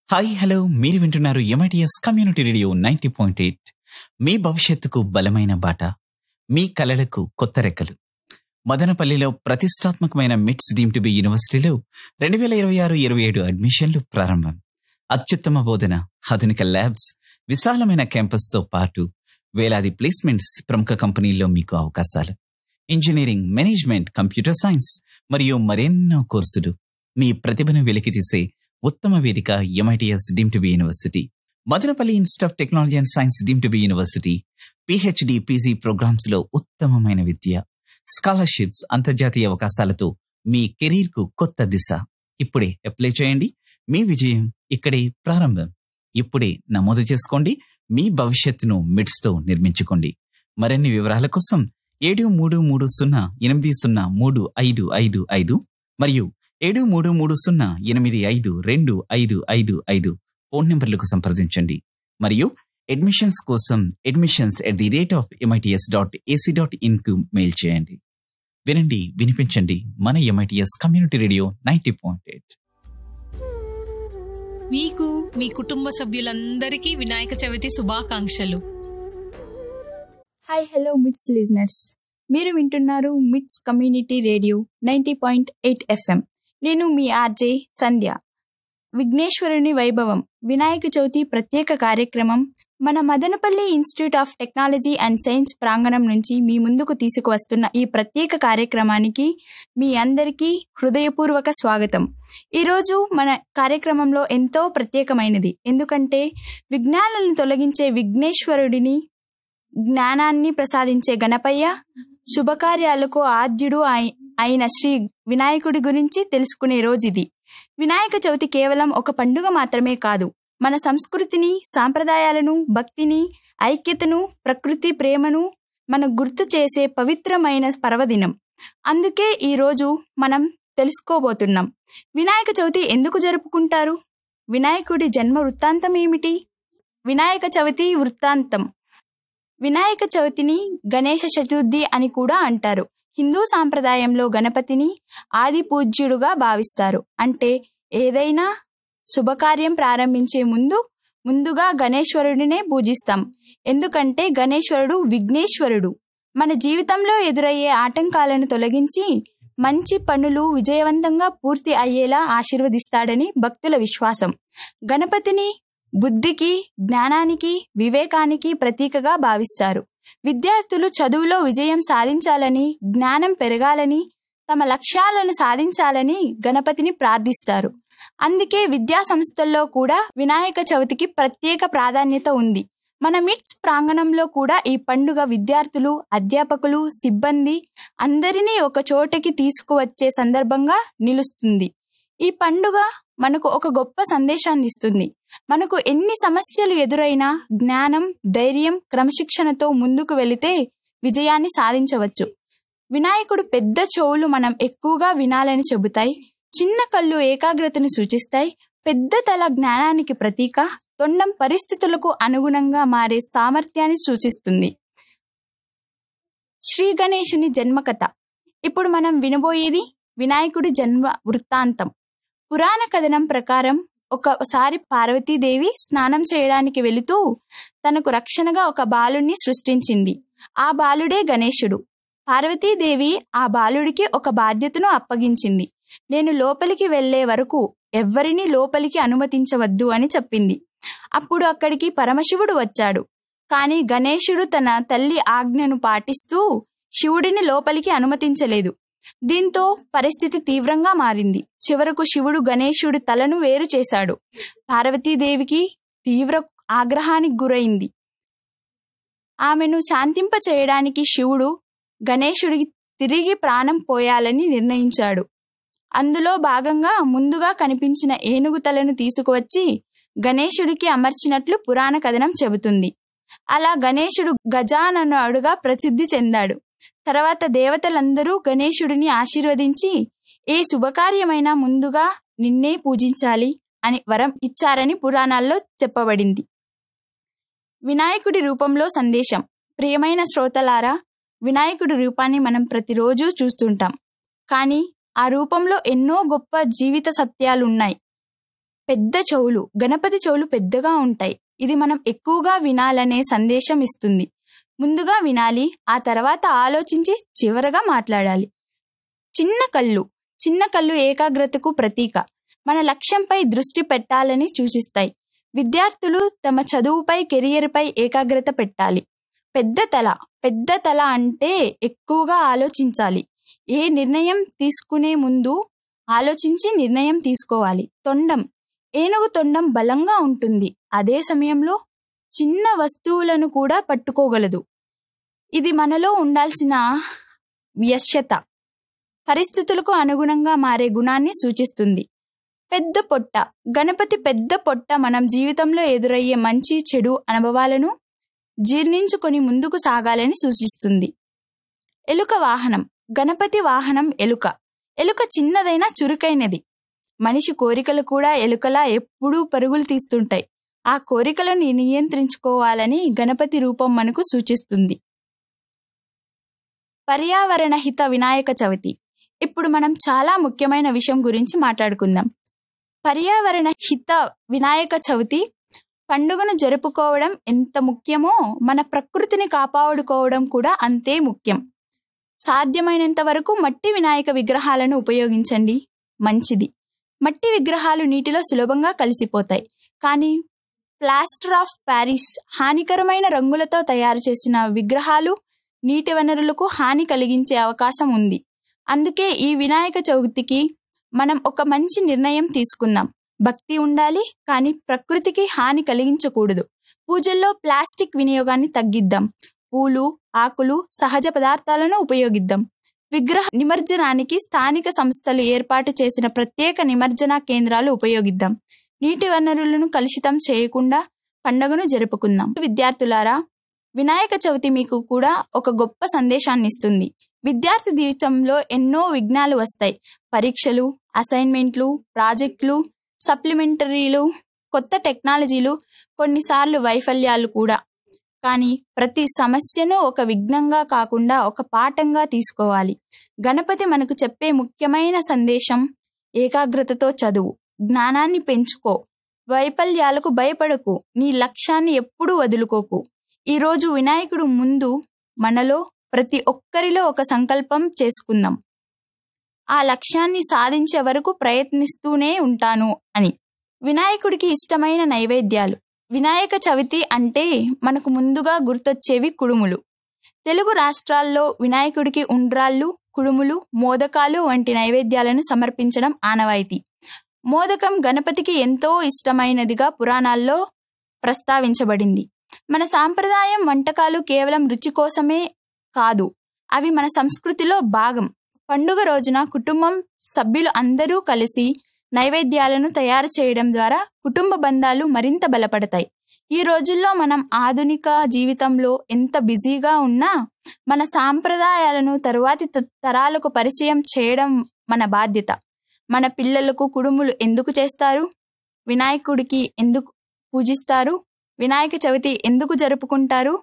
hi hello మీరు వింటున్నారు MITS community radio ninety point eight మీ భవిష్యత్తుకు బలమైన బాట మీ కలలకు కొత్త రెక్కలు మదనపల్లిలో ప్రతిష్టాత్మకమైన మిట్స్ డీమ్ టు బి యూనివర్సిటీలో రెండు వేల ఇరవై ఆరు ఇరవై ఏడు అడ్మిషన్లు ప్రారంభం అత్యుత్తమ బోధన ఆధునిక ల్యాబ్స్ విశాలమైన క్యాంపస్తో పాటు వేలాది ప్లేస్మెంట్స్ ప్రముఖ కంపెనీల్లో మీకు అవకాశాలు ఇంజనీరింగ్ మేనేజ్మెంట్ కంప్యూటర్ సైన్స్ మరియు మరెన్నో కోర్సులు మీ ప్రతిభను వెలికితీసే ఉత్తమ వేదిక MITS deem to be university Madanapalle institute of technology and science deem to be university PhD PG programmes లో ఉత్తమమైన విద్య స్కాలర్షిప్స్ అంతర్జాతీయ అవకాశాలతో మీ కెరీర్ కు కొత్త దిశ ఇప్పుడే అప్లై చేయండి మీ విజయం ఇక్కడే ప్రారంభం ఇప్పుడే నమోదు చేసుకోండి మీ భవిష్యత్తును మిడ్స్ తో నిర్మించుకోండి మరిన్ని వివరాల కోసం ఏడు మూడు మూడు సున్నా ఎనిమిది సున్నా మూడు ఐదు ఐదు ఐదు మరియు ఏడు మూడు మూడు సున్నా ఎనిమిది ఐదు రెండు ఐదు ఐదు ఐదు ఫోన్ నంబర్లకు సంప్రదించండి మరియు అడ్మిషన్స్ కోసం admissions at the rate of MITS dot AC dot in కు మెయిల్ చేయండి వినండి వినిపించండి మన MITS community radio ninety point eight మీకు మీ కుటుంబ సభ్యులందరికీ వినాయక చవితి శుభాకాంక్షలు హాయ్ హలో మిట్స్ లిజనర్స్ మీరు వింటున్నారు MITS community radio ninety point eight FM నేను మీ ఆర్జే సంధ్య విఘ్నేశ్వరుని వైభవం వినాయక చవితి ప్రత్యేక కార్యక్రమం మన Madanapalle institute of technology and science ప్రాంగణం నుంచి మీ ముందుకు తీసుకువస్తున్న ఈ ప్రత్యేక కార్యక్రమానికి మీ అందరికీ హృదయపూర్వక స్వాగతం ఈరోజు మన కార్యక్రమంలో ఎంతో ప్రత్యేకమైనది ఎందుకంటే విఘ్నాలను తొలగించే విఘ్నేశ్వరుడిని జ్ఞానాన్ని ప్రసాదించే గణపయ్య శుభకార్యాలకు ఆద్యుడు అయి- అయిన శ్రీ వినాయకుడి గురించి తెలుసుకునే రోజు ఇది వినాయక చవితి కేవలం ఒక పండుగ మాత్రమే కాదు మన సంస్కృతిని సాంప్రదాయాలను భక్తిని ఐక్యతను ప్రకృతి ప్రేమను మన గుర్తు చేసే పవిత్రమైన పర్వదినం అందుకే ఈ రోజు మనం తెలుసుకోబోతున్నాం వినాయక చవితి ఎందుకు జరుపుకుంటారు వినాయకుడి జన్మ వృత్తాంతం ఏమిటి వినాయక చవితి వృత్తాంతం వినాయక చవితిని గణేష చతుర్థి అని కూడా అంటారు హిందూ సాంప్రదాయంలో గణపతిని ఆది పూజ్యుడుగా భావిస్తారు అంటే ఏదైనా శుభకార్యం ప్రారంభించే ముందు ముందుగా గణేశ్వరుడినే పూజిస్తాం ఎందుకంటే గణేశ్వరుడు విఘ్నేశ్వరుడు మన జీవితంలో ఎదురయ్యే ఆటంకాలను తొలగించి మంచి పనులు విజయవంతంగా పూర్తి అయ్యేలా ఆశీర్వదిస్తాడని భక్తుల విశ్వాసం గణపతిని బుద్ధికి జ్ఞానానికి వివేకానికి ప్రతీకగా భావిస్తారు విద్యార్థులు చదువులో విజయం సాధించాలని జ్ఞానం పెరగాలని తమ లక్ష్యాలను సాధించాలని గణపతిని ప్రార్థిస్తారు అందుకే విద్యా సంస్థల్లో కూడా వినాయక చవితికి ప్రత్యేక ప్రాధాన్యత ఉంది మన మిట్స్ ప్రాంగణంలో కూడా ఈ పండుగ విద్యార్థులు అధ్యాపకులు సిబ్బంది అందరినీ ఒక చోటకి తీసుకువచ్చే సందర్భంగా నిలుస్తుంది ఈ పండుగ మనకు ఒక గొప్ప సందేశాన్ని ఇస్తుంది మనకు ఎన్ని సమస్యలు ఎదురైనా జ్ఞానం ధైర్యం క్రమశిక్షణతో ముందుకు వెళితే విజయాన్ని సాధించవచ్చు వినాయకుడు పెద్ద చెవులు మనం ఎక్కువగా వినాలని చెబుతాయి చిన్న కళ్ళు ఏకాగ్రతను సూచిస్తాయి పెద్ద తల జ్ఞానానికి ప్రతీక తొండం పరిస్థితులకు అనుగుణంగా మారే సామర్థ్యాన్ని సూచిస్తుంది శ్రీ గణేశుని జన్మకథ ఇప్పుడు మనం వినబోయేది వినాయకుడి జన్మ వృత్తాంతం పురాణ కథనం ప్రకారం ఒకసారి పార్వతీదేవి స్నానం చేయడానికి వెళుతూ తనకు రక్షణగా ఒక బాలుణ్ణి సృష్టించింది ఆ బాలుడే గణేశుడు పార్వతీదేవి ఆ బాలుడికి ఒక బాధ్యతను అప్పగించింది నేను లోపలికి వెళ్ళే వరకు ఎవ్వరినీ లోపలికి అనుమతించవద్దు అని చెప్పింది అప్పుడు అక్కడికి పరమశివుడు వచ్చాడు కానీ గణేశుడు తన తల్లి ఆజ్ఞను పాటిస్తూ శివుడిని లోపలికి అనుమతించలేదు దీంతో పరిస్థితి తీవ్రంగా మారింది చివరకు శివుడు గణేశుడి తలను వేరు చేశాడు పార్వతీదేవికి తీవ్ర ఆగ్రహానికి గురైంది ఆమెను శాంతింప చేయడానికి శివుడు గణేశుడికి తిరిగి ప్రాణం పోయాలని నిర్ణయించాడు అందులో భాగంగా ముందుగా కనిపించిన ఏనుగు తలను తీసుకువచ్చి గణేశుడికి అమర్చినట్లు పురాణ కథనం చెబుతుంది అలా గణేశుడు గజాననుడుగా ప్రసిద్ధి చెందాడు తర్వాత దేవతలందరూ గణేశుడిని ఆశీర్వదించి ఏ శుభకార్యమైనా ముందుగా నిన్నే పూజించాలి అని వరం ఇచ్చారని పురాణాల్లో చెప్పబడింది వినాయకుడి రూపంలో సందేశం ప్రియమైన శ్రోతలారా వినాయకుడి రూపాన్ని మనం ప్రతిరోజు చూస్తుంటాం కానీ ఆ రూపంలో ఎన్నో గొప్ప జీవిత సత్యాలు ఉన్నాయి పెద్ద చెవులు గణపతి చెవులు పెద్దగా ఉంటాయి ఇది మనం ఎక్కువగా వినాలనే సందేశం ఇస్తుంది ముందుగా వినాలి ఆ తర్వాత ఆలోచించి చివరగా మాట్లాడాలి చిన్న కళ్ళు చిన్న కళ్ళు ఏకాగ్రతకు ప్రతీక మన లక్ష్యంపై దృష్టి పెట్టాలని సూచిస్తాయి విద్యార్థులు తమ చదువుపై కెరియర్పై ఏకాగ్రత పెట్టాలి పెద్ద తల పెద్ద తల అంటే ఎక్కువగా ఆలోచించాలి ఏ నిర్ణయం తీసుకునే ముందు ఆలోచించి నిర్ణయం తీసుకోవాలి తొండం ఏనుగు తొండం బలంగా ఉంటుంది అదే సమయంలో చిన్న వస్తువులను కూడా పట్టుకోగలదు ఇది మనలో ఉండాల్సిన వ్యశ్యత పరిస్థితులకు అనుగుణంగా మారే గుణాన్ని సూచిస్తుంది పెద్ద పొట్ట గణపతి పెద్ద పొట్ట మనం జీవితంలో ఎదురయ్యే మంచి చెడు అనుభవాలను జీర్ణించుకొని ముందుకు సాగాలని సూచిస్తుంది ఎలుక వాహనం గణపతి వాహనం ఎలుక ఎలుక చిన్నదైనా చురుకైనది మనిషి కోరికలు కూడా ఎలుకలా ఎప్పుడూ పరుగులు తీస్తుంటాయి ఆ కోరికలను నియంత్రించుకోవాలని గణపతి రూపం మనకు సూచిస్తుంది పర్యావరణ హిత వినాయక చవితి ఇప్పుడు మనం చాలా ముఖ్యమైన విషయం గురించి మాట్లాడుకుందాం పర్యావరణ హిత వినాయక చవితి పండుగను జరుపుకోవడం ఎంత ముఖ్యమో మన ప్రకృతిని కాపాడుకోవడం కూడా అంతే ముఖ్యం సాధ్యమైనంత వరకు మట్టి వినాయక విగ్రహాలను ఉపయోగించండి మంచిది మట్టి విగ్రహాలు నీటిలో సులభంగా కలిసిపోతాయి కానీ ప్లాస్టర్ ఆఫ్ ప్యారిస్ హానికరమైన రంగులతో తయారు చేసిన విగ్రహాలు నీటి వనరులకు హాని కలిగించే అవకాశం ఉంది అందుకే ఈ వినాయక చవితికి మనం ఒక మంచి నిర్ణయం తీసుకుందాం భక్తి ఉండాలి కానీ ప్రకృతికి హాని కలిగించకూడదు పూజల్లో ప్లాస్టిక్ వినియోగాన్ని తగ్గిద్దాం పూలు ఆకులు సహజ పదార్థాలను ఉపయోగిద్దాం విగ్రహ నిమజ్జనానికి స్థానిక సంస్థలు ఏర్పాటు చేసిన ప్రత్యేక నిమజ్జన కేంద్రాలు ఉపయోగిద్దాం నీటి వనరులను కలుషితం చేయకుండా పండుగను జరుపుకుందాం విద్యార్థులారా వినాయక చవితి మీకు కూడా ఒక గొప్ప సందేశాన్ని ఇస్తుంది విద్యార్థి జీవితంలో ఎన్నో విఘ్నాలు వస్తాయి పరీక్షలు అసైన్మెంట్లు ప్రాజెక్టులు సప్లిమెంటరీలు కొత్త టెక్నాలజీలు కొన్నిసార్లు వైఫల్యాలు కూడా కానీ ప్రతి సమస్యను ఒక విఘ్నంగా కాకుండా ఒక పాఠంగా తీసుకోవాలి గణపతి మనకు చెప్పే ముఖ్యమైన సందేశం ఏకాగ్రతతో చదువు జ్ఞానాన్ని పెంచుకో వైఫల్యాలకు భయపడకు నీ లక్ష్యాన్ని ఎప్పుడూ వదులుకోకు ఈరోజు వినాయకుడు ముందు మనలో ప్రతి ఒక్కరిలో ఒక సంకల్పం చేసుకుందాం ఆ లక్ష్యాన్ని సాధించే వరకు ప్రయత్నిస్తూనే ఉంటాను అని వినాయకుడికి ఇష్టమైన నైవేద్యాలు వినాయక చవితి అంటే మనకు ముందుగా గుర్తొచ్చేవి కుడుములు తెలుగు రాష్ట్రాల్లో వినాయకుడికి ఉండ్రాళ్ళు కుడుములు మోదకాలు వంటి నైవేద్యాలను సమర్పించడం ఆనవాయితీ మోదకం గణపతికి ఎంతో ఇష్టమైనదిగా పురాణాల్లో ప్రస్తావించబడింది మన సాంప్రదాయం వంటకాలు కేవలం రుచి కోసమే కాదు అవి మన సంస్కృతిలో భాగం పండుగ రోజున కుటుంబం సభ్యులు అందరూ కలిసి నైవేద్యాలను తయారు చేయడం ద్వారా కుటుంబ బంధాలు మరింత బలపడతాయి ఈ రోజుల్లో మనం ఆధునిక జీవితంలో ఎంత బిజీగా ఉన్నా మన సాంప్రదాయాలను తరువాతి త- తరాలకు పరిచయం చేయడం మన బాధ్యత మన పిల్లలకు కుడుములు ఎందుకు చేస్తారు వినాయకుడికి ఎందుకు పూజిస్తారు వినాయక చవితి ఎందుకు జరుపుకుంటారు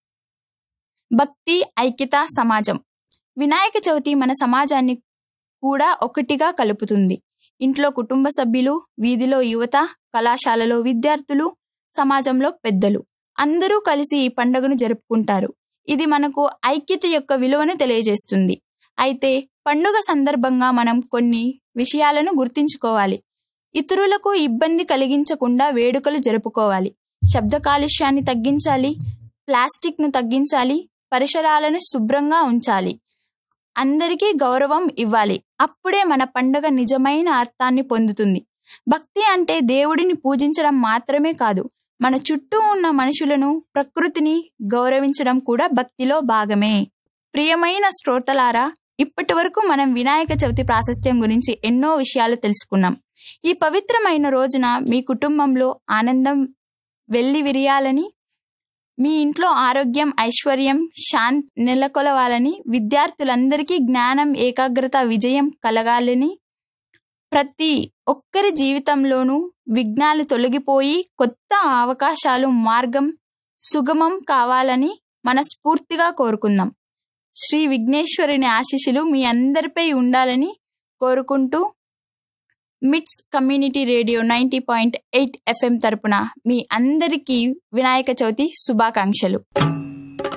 భక్తి ఐక్యత సమాజం వినాయక చవితి మన సమాజాన్ని కూడా ఒకటిగా కలుపుతుంది ఇంట్లో కుటుంబ సభ్యులు వీధిలో యువత కళాశాలలో విద్యార్థులు సమాజంలో పెద్దలు అందరూ కలిసి ఈ పండుగను జరుపుకుంటారు ఇది మనకు ఐక్యత యొక్క విలువను తెలియజేస్తుంది అయితే పండుగ సందర్భంగా మనం కొన్ని విషయాలను గుర్తుంచుకోవాలి ఇతరులకు ఇబ్బంది కలిగించకుండా వేడుకలు జరుపుకోవాలి శబ్ద కాలుష్యాన్ని తగ్గించాలి ప్లాస్టిక్ను తగ్గించాలి పరిసరాలను శుభ్రంగా ఉంచాలి అందరికీ గౌరవం ఇవ్వాలి అప్పుడే మన పండుగ నిజమైన అర్థాన్ని పొందుతుంది భక్తి అంటే దేవుడిని పూజించడం మాత్రమే కాదు మన చుట్టూ ఉన్న మనుషులను ప్రకృతిని గౌరవించడం కూడా భక్తిలో భాగమే ప్రియమైన శ్రోతలారా ఇప్పటి వరకు మనం వినాయక చవితి ప్రాశస్త్యం గురించి ఎన్నో విషయాలు తెలుసుకున్నాం ఈ పవిత్రమైన రోజున మీ కుటుంబంలో ఆనందం వెళ్ళి విరియాలని మీ ఇంట్లో ఆరోగ్యం ఐశ్వర్యం శాంతి నెలకొలవాలని విద్యార్థులందరికీ జ్ఞానం ఏకాగ్రత విజయం కలగాలని ప్రతి ఒక్కరి జీవితంలోనూ విఘ్నాలు తొలగిపోయి కొత్త అవకాశాలు మార్గం సుగమం కావాలని మనస్ఫూర్తిగా కోరుకుందాం శ్రీ విఘ్నేశ్వరుని ఆశీస్సులు మీ అందరిపై ఉండాలని కోరుకుంటూ MITS community radio ninety point eight FM తరపున మీ అందరికీ వినాయక చవితి శుభాకాంక్షలు